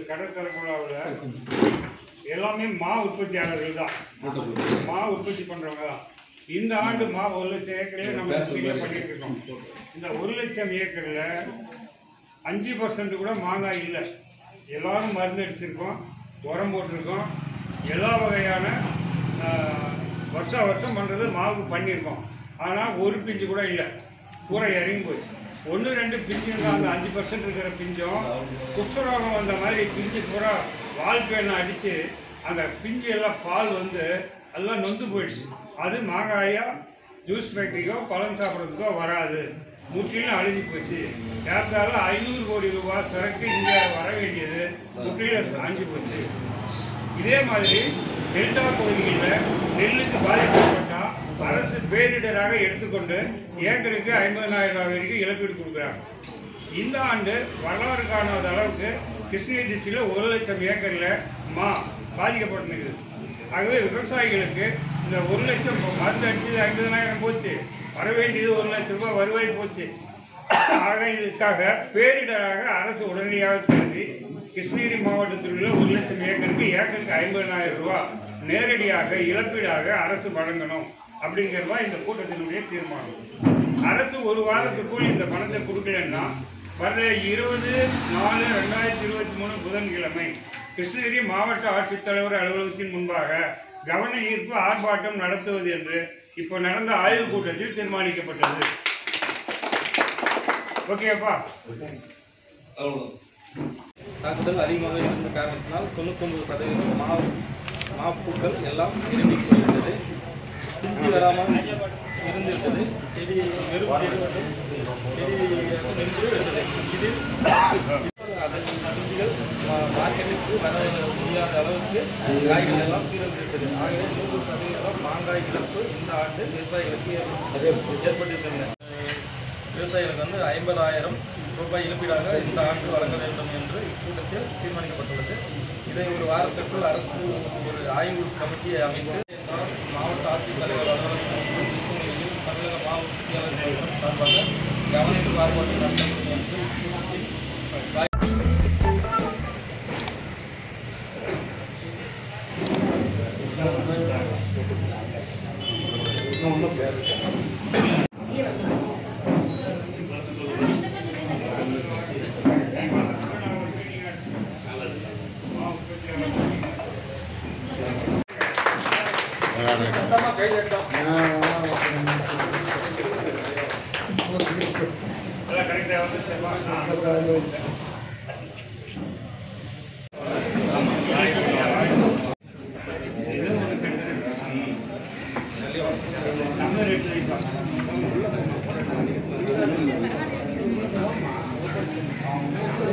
கடற்கரைக்குள்ளாவில் எல்லாமே மா உற்பத்தியாளர்கள் தான் மா உற்பத்தி பண்றவங்க தான் இந்த ஆண்டு மா ஒரு லட்சம் ஏக்கர்ல நம்ம சரியா பண்ணிட்டு இருக்கோம் இந்த ஒரு லட்சம் ஏக்கர்ல அஞ்சு பர்சன்ட் கூட மாங்காய் இல்லை எல்லாரும் மருந்து அடிச்சிருக்கோம் உரம் போட்டிருக்கோம் எல்லா வகையான ஆஹ், வருஷா வருஷம் பண்ணுறது மாவு பண்ணியிருக்கோம் ஆனால் ஒரு பிஞ்சு கூட இல்லை பூரா இறங்கி போச்சு ஒன்று ரெண்டு பிஞ்சு இருந்தால் அந்த அஞ்சு பர்சன்ட் இருக்கிற பிஞ்சும் குஷ்டரோகம் வந்த மாதிரி பிஞ்சு பூரா வால் பேனை அடித்து அந்த பிஞ்சு எல்லாம் பால் வந்து எல்லாம் நொந்து போயிடுச்சு அது மாங்காயா ஜூஸ் ஃபேக்ட்ரிக்கோ பழம் சாப்பிட்றதுக்கோ வராது முற்றிலும் அழுகி போச்சு ஏறத்தாழ ஐநூறு கோடி ரூபாய் சரக்கு இங்கே வர வேண்டியது முற்றிலும் சாஞ்சு போச்சு இதே மாதிரி டெல்டா பகுதிகளில் நெல்லுக்கு பாதிக்கப்பட்டால் அரசு பேரிடராக எடுத்துக்கொண்டு ஏக்கருக்கு ஐம்பதனாயிரம் ரூபாய் வரைக்கும் இழப்பீடு கொடுக்குறாங்க இந்த ஆண்டு வரலாறு காணாத அளவுக்கு கிருஷ்ணகிரி டிஸ்ட்ரிக்டில் ஒரு லட்சம் ஏக்கரில் மா பாதிக்கப்பட்டிருக்குது ஆகவே விவசாயிகளுக்கு இந்த ஒரு லட்சம் இப்போ மருந்து அடிச்சது ஐம்பதனாயிரம் போச்சு வர வேண்டியது ஒரு லட்சம் ரூபாய் வருவாய் போச்சு ஆக இதுக்காக பேரிடராக அரசு உடனடியாக கருதி கிருஷ்ணகிரி மாவட்டத்தில் உள்ள ஒரு லட்சம் ஏக்கருக்கு ஏக்கருக்கு ஐம்பதனாயிரம் ரூபாய் நேரடியாக இழப்பீடாக அரசு வழங்கணும் அப்படிங்கிறது தான் இந்த கூட்டத்தினுடைய தீர்மானம் அரசு ஒரு வாரத்துக்குள் இந்த பணத்தை கொடுக்கலன்னா வர இருபது நாலு ரெண்டாயிரத்தி இருபத்தி மூணு புதன்கிழமை கிருஷ்ணகிரி மாவட்ட ஆட்சித்தலைவர் அலுவலகத்தின் முன்பாக கவன ஈர்ப்பு ஆர்ப்பாட்டம் நடத்துவது என்று இப்போ நடந்த ஆய்வுக் கூட்டத்தில் தீர்மானிக்கப்பட்டது ஓகேப்பா தாக்குதல் அதிகமாக இருந்த காரணத்தினால் தொண்ணூத்தொம்பது சதவீதம் மா மாப்பூக்கள் எல்லாம் இறங்கி போயிருந்தது பிஞ்சு வராமல் இருந்திருந்தது செடி வெறும் செடி மட்டும் செடி நின்று இருந்தது இதில் அதன் பிஞ்சுகள் மா- மார்க்கெட்டுக்கு வர முடியாத அளவுக்கு காய்கள் எல்லாம் சீரழிந்திருந்தது ஆகவே நூறு சதவீதம் மாங்காய் இழப்பு இந்த ஆண்டு விவசாயிகளுக்கு ஏற்ப- ஏற்பட்டிருக்கின்றன விவசாயிகளுக்கு வந்து ஐம்பதாயிரம் ரூபாய் இழப்பீடாக இந்த ஆண்டு வழங்க வேண்டும் என்று இக்கூட்டத்தில் தீர்மானிக்கப்பட்டுள்ளது இதை ஒரு வாரத்திற்குள் அரசு ஒரு ஆய்வு கமிட்டியை அமைத்து மாவட்ட ஆட்சித்தலைவர் அலுவலகம் கிருஷ்ணகிரியில் தமிழக மாவட்ட சங்கம் சார்பாக கவனித்து ஆர்ப்பாட்டம் நடத்தப்படும் என்று இக்கூட்டத்தில் சத்தமாக கை தட்டோம் எல்லாம் கரெக்டாக வந்துருச்சேப்பா நம்ம ரேட் வைப்பா